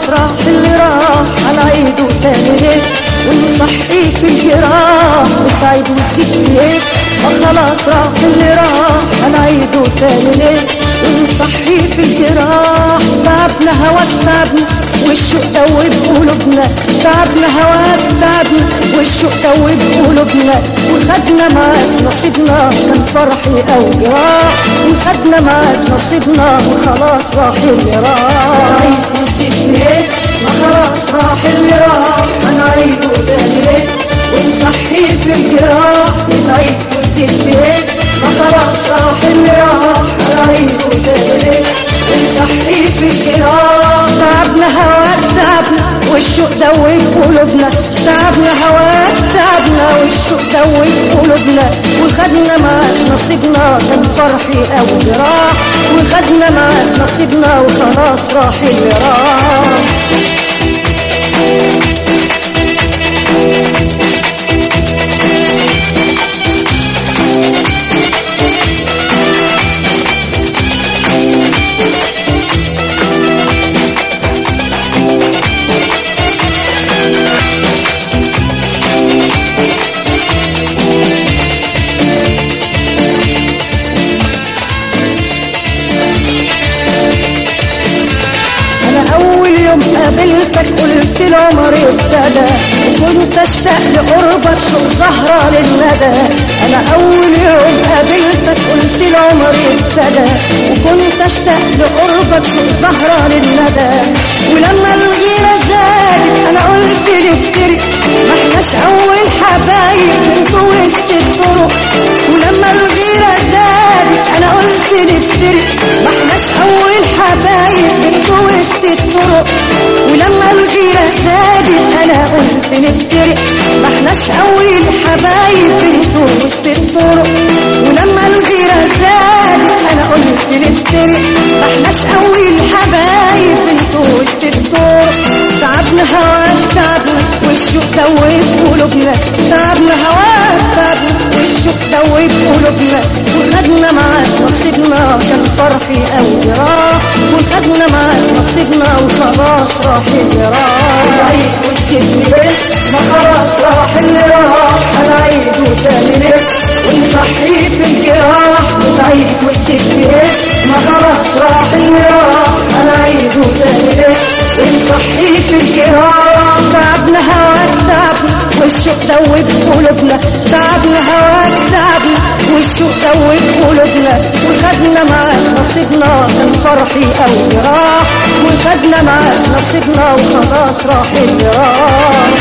راح اللي راح هنعيده تاني ليه ونصحي في الجراح وتعيد وتزيد فيه ما خلاص راح اللي راح هنعيده تاني ليه ونصحي في الجراح تعبنا هواك تعبنا والشوق دوب قلوبنا تعبنا هواك تعبنا والشوق دوب قلوبنا وخدنا معاك نصيبنا كان فرحي او جراح وخدنا معاك نصيبنا وخلاص راح اللي راح عيد ما خلاص راح اللي راح هنعيده تاني ليه ونصحي في الجراح نعيد ونزيد فيه ما خلاص راح اللي راح هنعيده تاني ليه ونصحي في الجراح تعبنا هواك تعبنا والشوق دوب قلوبنا تعبنا هواك تعبنا والشوق دوب قلوبنا وخدنا معاك نصيبنا كان فرحي او جراح وخدنا معاك نصيبنا وخلاص راح اللي راح انا اول يوم قابلتك قلت العمر ابتدى وكنت اشتاق لقربك شوق زهرة للندى انا اول يوم قابلتك قلت العمر ابتدى وكنت اشتاق لقربك شوق زهرة للندى ولما الغيرة زادت انا قلت نفترق ما احناش اول حبايب انتوا وسط الطرق ولما الغيرة زادت انا قلت نفترق ما احناش اول حبايب انتوا وسط الطرق ولما الغيرة زادت انا قلت نفترق ما احناش اول حبايب انتوا وسط الطرق ولما الغيرة زادت انا قلت نفترق ما احناش اول حبايب انتوا وسط الطرق تعبنا هواك تعبنا والشوق دوب قلوبنا تعبنا هواك تعبنا والشوق دوب قلوبنا وخدنا معاك نصيبنا كان فرحي او جراح وخدنا معاك نصيبنا وخلاص راح اللي راح عيد وتزيد ما خلاص راح اللي راح هنعيده تاني ليه ونصحي في الجراح وتعيد وتزيد ما خلاص راح اللي راح هنعيده تاني ليه ونصحي في الجراح تعبنا هواك تعبنا والشوق دوب قلوبنا تعبنا هواك تعبنا والشوق دوب قلوبنا وخدنا معاك نصيبنا كان فرحي او جراح وخدنا معاك نصيبنا وخلاص راح اللي راح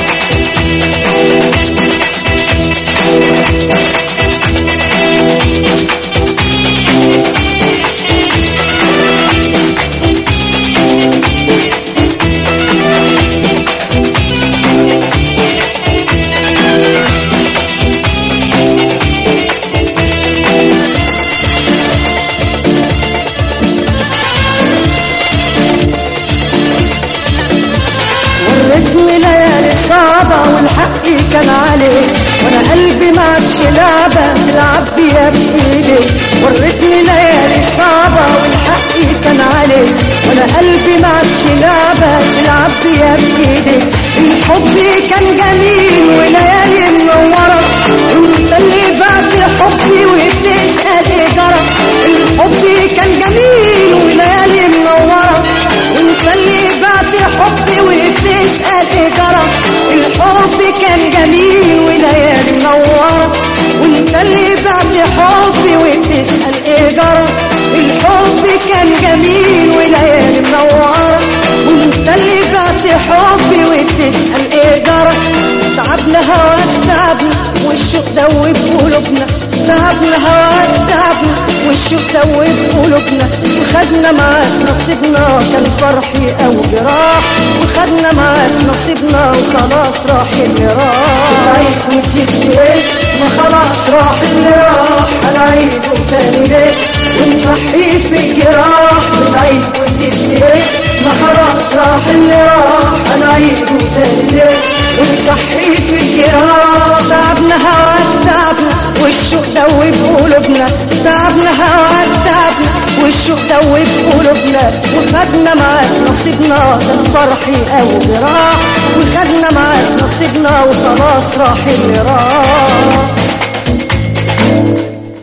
ورتني ليالي صعبة والحق كان عليك وانا قلبي ما عادش لعبة تلعب بيها بإيدي ورتني ليالي صعبة والحق كان عليك وانا قلبي ما عادش لعبة تلعب بيها بإيدي الحب كان جميل وليالي منورة انت اللي بعد حبي وبتسأل ايه جرى الحب كان جميل وليالي منورة انت اللي بعد حبي وبتسأل ايه جرى الحب كان جميل وليالي منورة وانت اللي بعد حبي وبتسأل ايه جرى الحب كان جميل وليالي منورة وانت اللي بعد حبي وبتسأل ايه جرى تعبنا هواك تعبنا والشوق دوب قلوبنا تعبنا هواك تعبنا والشوق دوب قلوبنا وخدنا معاك نصيبنا كان فرحي او جراح وخدنا معاك نصيبنا وخلاص راح اللي راح عيد وتزيد ليه ما خلاص راح اللي راح هنعيده تاني ليه ونصحي في الجراح ونعيد وتزيد ليه ما خلاص راح اللي راح هنعيده تاني ليه ونصحي في الجراح تعبنا هواك تعبنا والشوق دوب قلوبنا تعبنا هواك تعبنا والشوق دوب قلوبنا وخدنا معاك نصيبنا ده الفرح او جراح وخدنا معاك نصيبنا وخلاص راح اللي راح